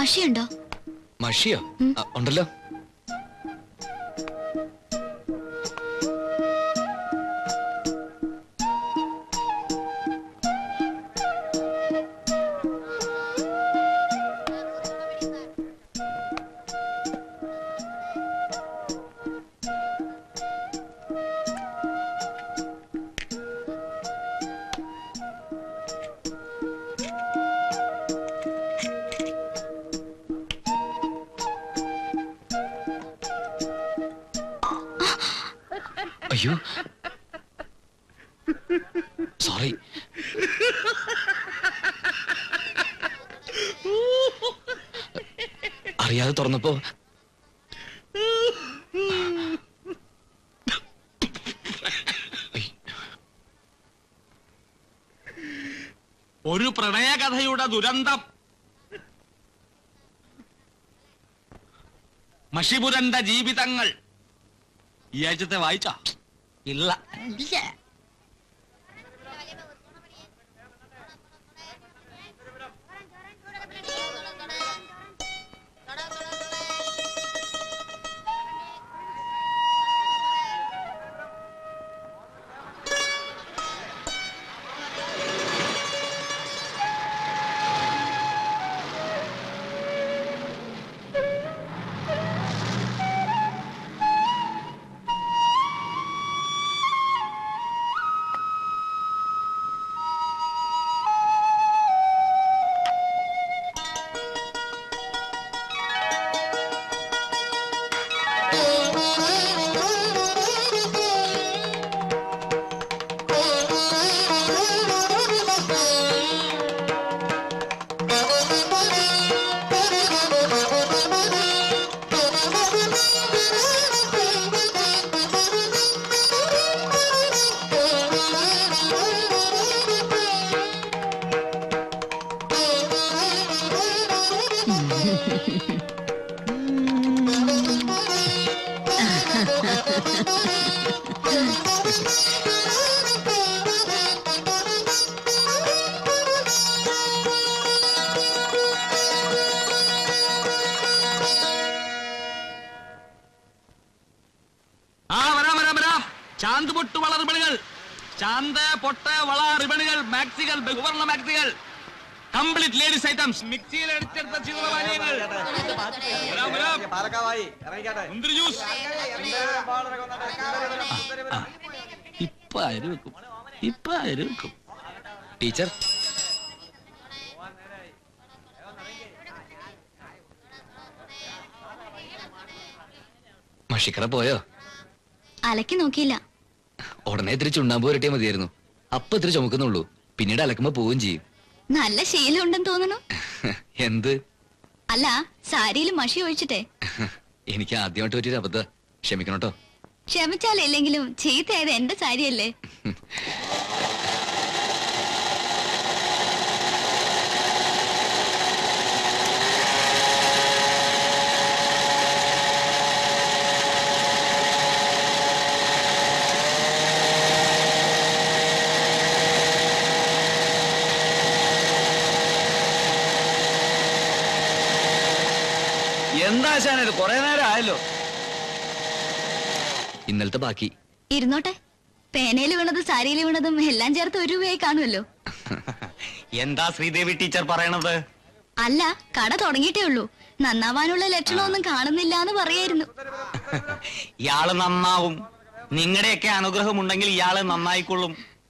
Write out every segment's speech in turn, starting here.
മഷിയുണ്ടോ മഷിയോ ഉം. ആ, ഉണ്ടല്ലോ അയ്യോ സോറി അറിയാതെ തുറന്നപ്പോ ഒരു പ്രണയകഥയുടെ ദുരന്തം മഷിപുരണ്ട ജീവിതങ്ങൾ ഈ ആഴ്ചത്തെ വായിച്ച ഇല്ല ആ വരാ വരാ വരാ ചാന്ത് പൊട്ട് വള റിബണുകൾ ചാന്ത് പൊട്ട് വള റിബണുകൾ മാക്സികൾ ബഹുവർണ്ണ മാക്സികൾ കംപ്ലീറ്റ് ലേഡീസ് ഐറ്റംസ് മിക്സിയിൽ അടിച്ചെടുത്ത ചിത്രപാനീയങ്ങൾ വരാം, വരാം. മുന്തിരി ജ്യൂസ് ഇപ്പൊ അരി വെക്കും ഇപ്പൊ അരി വെക്കും ടീച്ചർ മഷിക്കട പോയോ അലക്കി നോക്കിയില്ല ഉടനെ ഇത്തിരി ചുണ്ണാമ്പ് പുരട്ടിയാൽ മതിയായിരുന്നു അപ്പൊ ഇത്തിരി ചുമക്കുന്നുള്ളൂ പിന്നീട് അലക്കുമ്പോ പോവുകയും ചെയ്യും നല്ല ശീലം ഉണ്ടെന്ന് തോന്നുന്നു എന്ത് അല്ല സാരിയിൽ മഷി ഒഴിച്ചിട്ടെ എനിക്ക് ആദ്യമായിട്ട് പറ്റിയൊരു അബദ്ധ ക്ഷമിക്കണം കേട്ടോ ക്ഷമിച്ചാലില്ലെങ്കിലും ചീത്തയായത് എന്റെ സാരിയല്ലേ എന്താ ഇത് കൊറേ നേരം ആയല്ലോ ഇന്നലത്തെ ബാക്കി ഇരുന്നോട്ടെ പേനയിൽ വീണതും സാരിയിൽ വീണതും എല്ലാം ചേർത്ത് ഒരു രൂപയായി കാണുമല്ലോ എന്താ ശ്രീദേവി ടീച്ചർ പറയണത് അല്ല കട തുടങ്ങിയിട്ടേ ഉള്ളൂ നന്നാവാനുള്ള ലക്ഷണമൊന്നും കാണുന്നില്ല എന്ന് പറയായിരുന്നു ഇയാള് നന്നാവും നിങ്ങളുടെയൊക്കെ അനുഗ്രഹം ഉണ്ടെങ്കിൽ ഇയാള് നന്നായിക്കൊള്ളും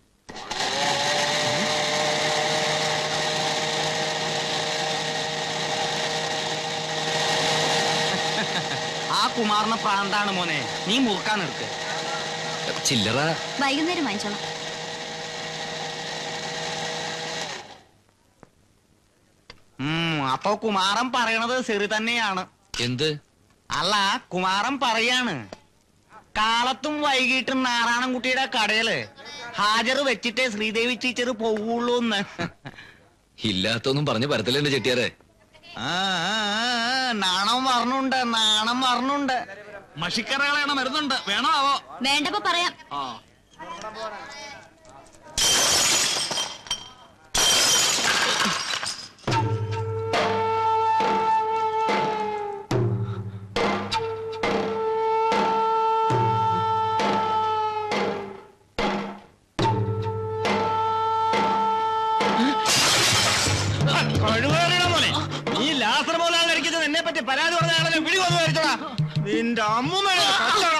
ആ കുമാറിന് പ്രാന്താണ് മോനെ നീ മുറുക്കാൻ എടുക്ക് ചില്ലറ വൈകുന്നേരം വാങ്ങിച്ചോളാം ഉം അപ്പൊ കുമാരൻ പറയണത് ശരി തന്നെയാണ് എന്ത് അല്ല കുമാരൻ പറയാണ് കാലത്തും വൈകിട്ടും നാരായണൻകുട്ടിയുടെ കടയില് ഹാജർ വെച്ചിട്ടേ ശ്രീദേവി ടീച്ചർ പോവുള്ളൂ എന്ന് ഇല്ലാത്തൊന്നും പറഞ്ഞു പരത്തില്ല എന്റെ ചെട്ടിയാരെ ആ, ആ, ആ, നാണം പറഞ്ഞുണ്ട് നാണം പറഞ്ഞുണ്ട് മഷിക്കറകളാണ് മരുന്നുണ്ട് വേണോ ആവോ വേണ്ടപ്പോ പറയാം ആ വന്ന് കഴിച്ചടാ നിന്റെ അമ്മൂമ്മയുടെ കച്ചവടം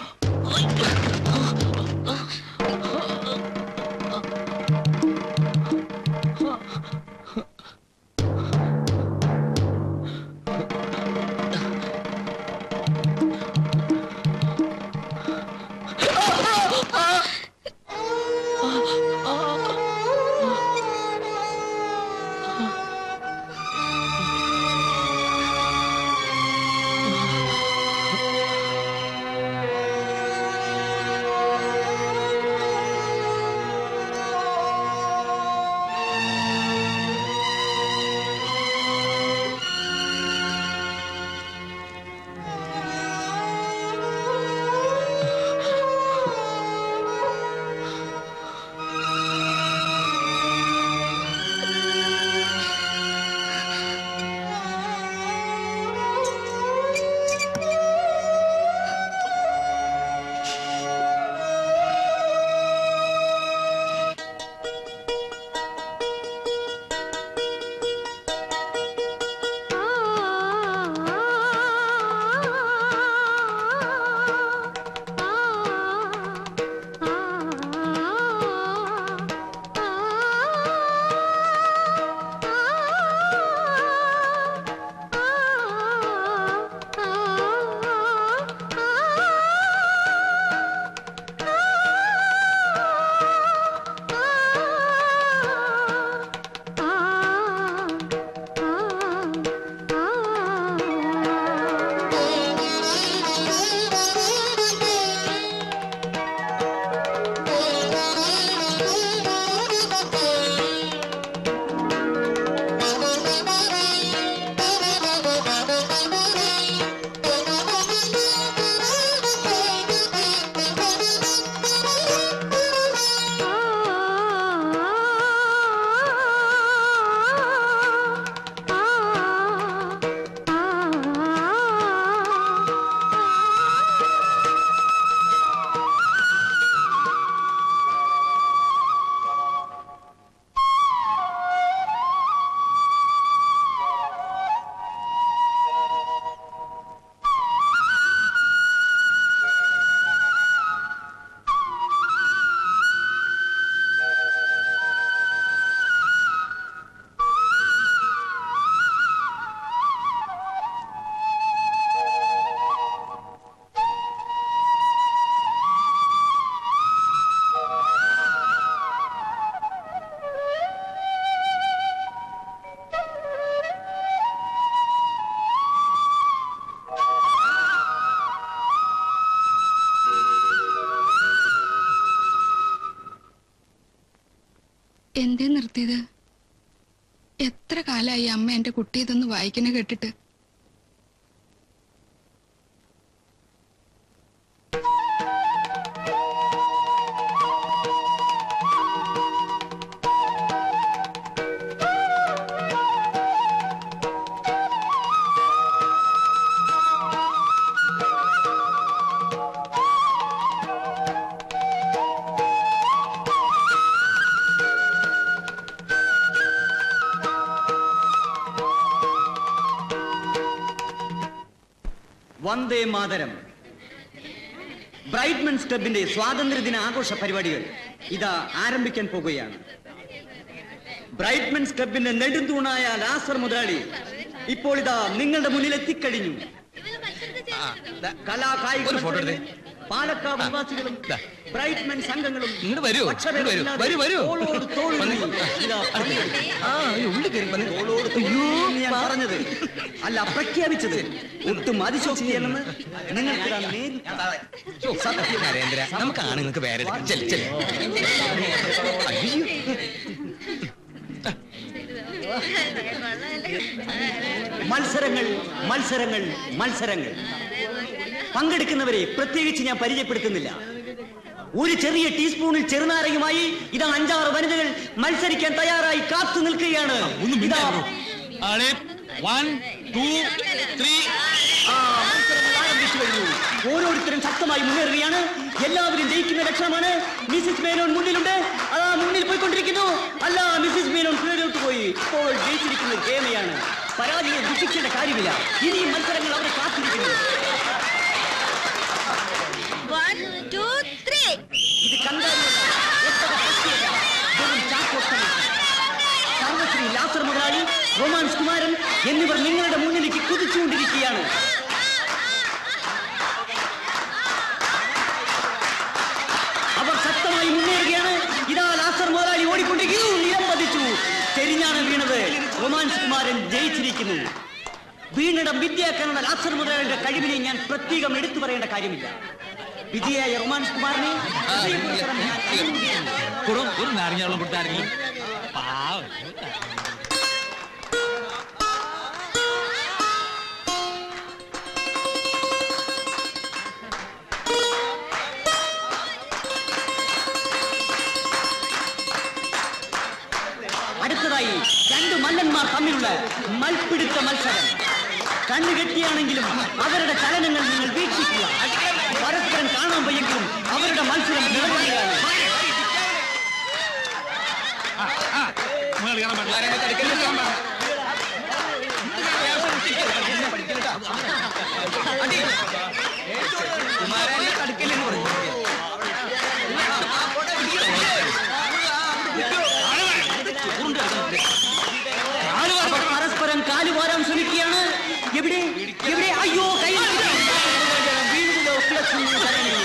എന്തേ നിർത്തിയത് എത്ര കാലായി അമ്മ എന്റെ കുട്ടി ഇതൊന്ന് വായിക്കുന്ന കേട്ടിട്ട് വന്ദേ മാതരം ബ്രൈറ്റ്മെൻസ് ക്ലബിന്റെ സ്വാതന്ത്ര്യദിന ആഘോഷ പരിപാടികൾ ഇതാ ആരംഭിക്കാൻ പോകുകയാണ് ബ്രൈറ്റ്മെൻസ് ക്ലബിന്റെ നെടുന്തൂണായ ലാസർ മുതലാളി ഇപ്പോൾ ഇതാ നിങ്ങളുടെ മുന്നിൽ എത്തിക്കഴിഞ്ഞു കലാ കായിക ഒരു ഫോട്ടോ എടുത്തേ. പാലക്കാട് നിവാസികളും ദാ. ബ്രൈറ്റ്മെൻ സംഘങ്ങളും ഇങ്ങോട്ട് വരൂ, ഇങ്ങോട്ട് വരൂ, വരൂ, വരൂ. തോളോട് തോൾ വന്നേ. ഊന്നി ഇതാ പണിയെടുക്കും. ആ ഈ ഉള്ളിൽ കയറി വന്നേ. തോളോട് തോൾ ഊന്നി ഞാൻ പറഞ്ഞത് അല്ല പ്രഖ്യാപിച്ചത് ഒട്ടും അതിശോക്തിയല്ലെന്ന് നിങ്ങൾക്ക് ഇതാ നേരിൽ ഓ, സത്യം നരേന്ദ്ര നമുക്ക് ആണുങ്ങൾക്ക് വേറെ എടുക്കാം. ചെല്ല്, ചെല്ല്. അയ്യോ മത്സരങ്ങൾ മത്സരങ്ങൾ മത്സരങ്ങൾ പങ്കെടുക്കുന്നവരെ പ്രത്യേകിച്ച് ഞാൻ പരിചയപ്പെടുത്തുന്നില്ല ഒരു ചെറിയ ടീസ്പൂണിൽ ചെറുനാരകയുമായി ഇതാ അഞ്ചാറ് വനിതകൾ മത്സരിക്കാൻ തയ്യാറായി കാത്തു നിൽക്കുകയാണ് ഇതാ ആളെ വൺ ടു ത്രീ ആ, മത്സരങ്ങൾ ആരംഭിച്ചു കഴിഞ്ഞു ഓരോരുത്തരും ശക്തമായി മുന്നേറുകയാണ് എല്ലാവരും ജയിക്കുന്ന ലക്ഷണമാണ് മിസ്സിസ് മേനോൻ മുന്നിലുണ്ട് അതാ മുന്നിൽ പോയിക്കൊണ്ടിരിക്കുന്നു അല്ല മിസ്സിസ് മേനോൻ പിന്നിലോട്ട് പോയി ഇപ്പോൾ ജയിച്ചിരിക്കുന്നത് ഹേമയാണ് പരാജയം ദുഃഖിക്കേണ്ട കാര്യമില്ല ഇനിയും മത്സരങ്ങൾ അവരെ കാത്തിരിക്കുന്നു വൺ ടു ത്രീ ഇത് കണ്ടാലുള്ള ഒട്ടക പട്ടിയല്ല, വെറും ചാക്കോട്ടമല്ല. സർവശ്രീ ലാസർ മുതലാളി റൊമാൻസ് കുമാരൻ എന്നിവർ നിങ്ങളുടെ മുന്നിലേക്ക് കുതിച്ചുകൊണ്ടിരിക്കുകയാണ് അവർ ശക്തമായി മുന്നേറുകയാണ് ഇതാ ലാസർ മുതലാളി ഓടിക്കൊണ്ടിരിക്കുന്നു നിലം പതിച്ചു ചെരിഞ്ഞാണ് വീണത് റൊമാൻസ് കുമാരൻ ജയിച്ചിരിക്കുന്നു വീണിടം വിദ്യാക്കാനുള്ള ലാസർ മുതലാളിയുടെ കഴിവിനെ ഞാൻ പ്രത്യേകം എടുത്തു പറയേണ്ട കാര്യമില്ല വിജയായ റൊമാൻസ് കുമാറിനെ ഹൃദയപൂർവ്വം ഞാൻ അഭിനന്ദിക്കുന്നു. കൊടും ഒരു നാരങ്ങ വെള്ളം കൊടുത്താരെങ്കിലും പാവം അടുത്തതായി രണ്ട് മല്ലന്മാർ തമ്മിലുള്ള മൽപ്പിടുത്ത മത്സരം കണ്ണുകെട്ടിയാണെങ്കിലും അവരുടെ ചലനങ്ങൾ നിങ്ങൾ വീക്ഷിക്കുക പരസ്പരം കാണാൻ വയ്യെങ്കിലും അവരുടെ മത്സരം നിലകൊള്ളുകയാണ് നിങ്ങൾ കയറാൻ പാടില്ല അവർ പരസ്പരം കാലുവാരാൻ ശ്രമിക്കുകയാണ് എവിടെ എവിടെ അയ്യോ കൈ വീണ്ടും കിടക്കുന്നു ചലനങ്ങൾ.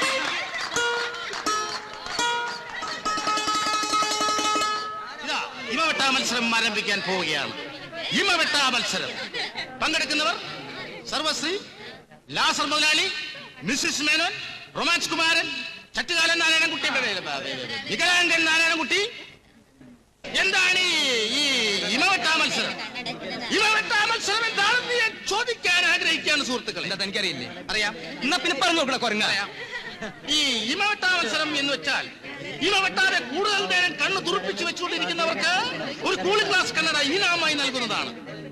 ഇതാ ഇമവെട്ടാ മത്സരം ആരംഭിക്കാൻ പോവുകയാണ് ഇമവെട്ടാ മത്സരം പങ്കെടുക്കുന്നവർ സർവശ്രീ ലാസർ മുതലാളി മിസ്സിസ് മേനോൻ റൊമാൻസ് കുമാരൻ ചട്ടുകാലൻ നാരായണൻകുട്ടി വികലാംഗൻ നാരായണൻകുട്ടി എന്താണ് ഈ- ഈ ഇമവെട്ടാ മത്സരം ഇമവെട്ടാ മത്സരം എന്താണെന്ന് ഞാൻ ചോദിക്കാൻ ആഗ്രഹിക്കുകയാണ് സുഹൃത്തുക്കളെ എന്താ തനിക്കറിയില്ലേ അറിയാം എന്നാ പിന്നെ പറഞ്ഞു നോക്കണ കൊരങ്ങ അറിയാം ഈ ഇമവെട്ടാ മത്സരം എന്ന് വെച്ചാൽ ഇമ വെട്ടാതെ കൂടുതൽ നേരം കണ്ണ് തുറപ്പിച്ച് വെച്ചുകൊണ്ടിരിക്കുന്നവർക്ക് ഒരു കൂളിംഗ് ഗ്ലാസ് കണ്ണട ഈനാമായി നൽകുന്നതാണ്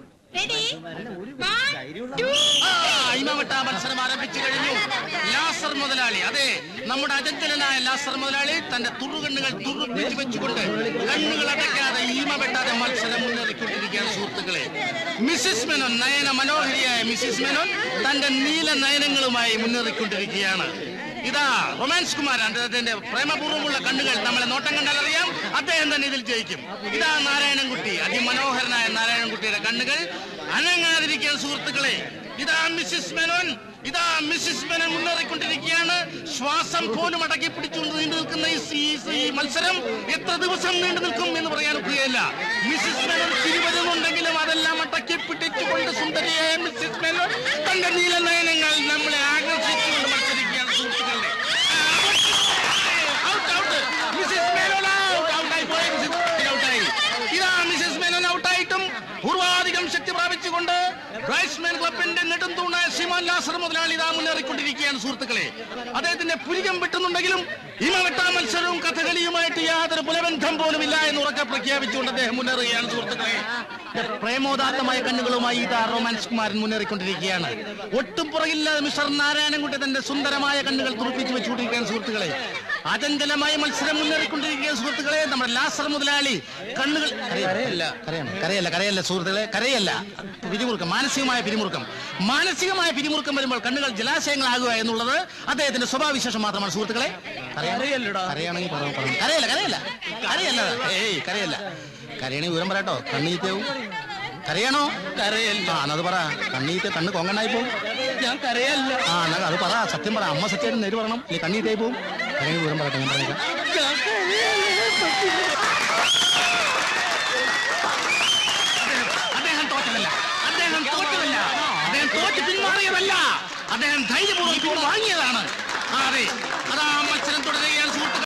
ആ, ഇമവെട്ടാ മത്സരം ആരംഭിച്ചു കഴിഞ്ഞു ലാസർ മുതലാളി അതെ നമ്മുടെ അജഞ്ചലനായ ലാസർ മുതലാളി തന്റെ തുറുകണ്ണുകൾ തുറപ്പിച്ച് വെച്ചുകൊണ്ട് കണ്ണുകൾ അടയ്ക്കാതെ ഈമ വെട്ടാതെ മത്സരം മുന്നേറിക്കൊണ്ടിരിക്കുകയാണ് സുഹൃത്തുക്കളെ മിസ്സിസ് മെനോൻ നയന മനോഹരിയായ മിസ്സിസ് മെനോൻ തന്റെ നീല നയനങ്ങളുമായി മുന്നേറിക്കൊണ്ടിരിക്കുകയാണ് ഇതാ റൊമാൻസ് കുമാർ അദ്ദേഹത്തിന്റെ പ്രേമപൂർവ്വമുള്ള കണ്ണുകൾ നമ്മളെ നോട്ടം കണ്ടാൽ അറിയാം അദ്ദേഹം തന്നെ ഇതിൽ ജയിക്കും ഇതാ നാരായണൻകുട്ടി അതിമനോഹരനായ നാരായണൻകുട്ടിയുടെ കണ്ണുകൾ അനങ്ങാതിരിക്കാൻ സുഹൃത്തുക്കളെ ഇതാ മിസ്സിസ് മെനോൻ ഇതാ മിസ്സിസ് മെനോൻ മുന്നേറിക്കൊണ്ടിരിക്കുകയാണ് ശ്വാസം പോലും അടക്കി പിടിച്ചുകൊണ്ട് നീണ്ടു നിൽക്കുന്ന ഈ ഈ- ഈ മത്സരം എത്ര ദിവസം നീണ്ടു നിൽക്കും എന്ന് പറയാൻ ഒക്കുകയില്ല മിസ്സിസ് മെനോൻ തിരുവരുന്നുണ്ടെങ്കിലും അതെല്ലാം അടക്കി പിടിച്ചുകൊണ്ട് സുന്ദരിയായ മിസ്സിസ് മെനോൻ തന്റെ നീല നയനങ്ങൾ നമ്മളെ ആകർഷിച്ചുകൊണ്ട് മത്സരിക്കുകയാണ് സുഹൃത്തുക്കളുടെ out out Mrs Menon out ഔട്ടായി പോയി മിസ്സിസ് മേനോൻ ഔട്ടായി ഇതാ മിസ്സിസ് മേനോൻ ഔട്ടായിട്ടും പൂർവാധികം ശക്തി പ്രാപിച്ചുകൊണ്ട് ബ്രൈസ്മാൻ ക്ലബിന്റെ നെടുന്തൂണായ ശ്രീമാൻ ലാസർ മുതലാളി ഇതാ മുന്നേറിക്കൊണ്ടിരിക്കുകയാണ് സുഹൃത്തുക്കളെ അദ്ദേഹത്തിന്റെ പുരികം വെട്ടുന്നുണ്ടെങ്കിലും ഇമ വെട്ടാ മത്സരവും കഥകളിയുമായിട്ട് യാതൊരു പുലബന്ധം പോലും ഇല്ല എന്ന് ഉറക്കെ പ്രഖ്യാപിച്ചുകൊണ്ട് അദ്ദേഹം മുന്നേറുകയാണ് സുഹൃത്തുക്കളെ പ്രേമോദാത്തമായ കണ്ണുകളുമായി ഇതാ റൊമാൻസ് കുമാരൻ മുന്നേറിക്കൊണ്ടിരിക്കുകയാണ് ഒട്ടും പുറകില്ലാതെ മിസ്റ്റർ നാരായണൻകുട്ടി തന്റെ സുന്ദരമായ കണ്ണുകൾ തുറപ്പിച്ച് വെച്ചുകൊണ്ടിരിക്കുകയാണ് സുഹൃത്തുക്കളെ അചഞ്ചലമായ മത്സരം മുന്നേറിക്കൊണ്ടിരിക്കുകയാണ് സുഹൃത്തുക്കളെ നമ്മുടെ ലാസർ മുതലാളി കണ്ണുകൾ കരയല്ല കരയണം കരയല്ല കരയല്ല സുഹൃത്തുക്കളെ കരയല്ല പിരിമുറുക്കം മാനസികമായ പിരിമുറുക്കം മാനസികമായ പിരിമുറുക്കം വരുമ്പോൾ കണ്ണുകൾ ജലാശയങ്ങളാകുക എന്നുള്ളത് അദ്ദേഹത്തിന്റെ സ്വഭാവവിശേഷം മാത്രമാണ് സുഹൃത്തുക്കളെ കരയല്ലടാ കരയാണെങ്കിൽ പറ- പറ- കരയല്ല കരയല്ല കരയല്ല ഏയ് കരയല്ല കരയണെങ്കിൽ വിവരം പറയട്ടോ കണ്ണീറ്റവും കരയണോ കരയല്ല ആ എന്നത് പറ കണ്ണീറ്റ് കണ്ണ് കൊങ്ങണ്ടായി പോകും ഞാൻ കരയല്ല ആ എന്നാ അത് പറ സത്യം പറ അമ്മ സത്യമായിട്ട് നേര് പറയണം ഇല്ലെങ്കിൽ കണ്ണീറ്റായി പോകും കരയണെങ്കിൽ വിവരം പറയട്ടെ ഞാൻ പറഞ്ഞേക്കാം അദ്ദേഹം തോറ്റതല്ല അദ്ദേഹം തോറ്റതല്ല അദ്ദേഹം തോറ്റ് പിന്മാറിയതല്ല അദ്ദേഹം ധൈര്യപൂർവ്വം വാങ്ങിയതാണ് ആ, അതെ അതാ മത്സരം തുടരുകയാണ് സുഹൃത്തുക്കൾ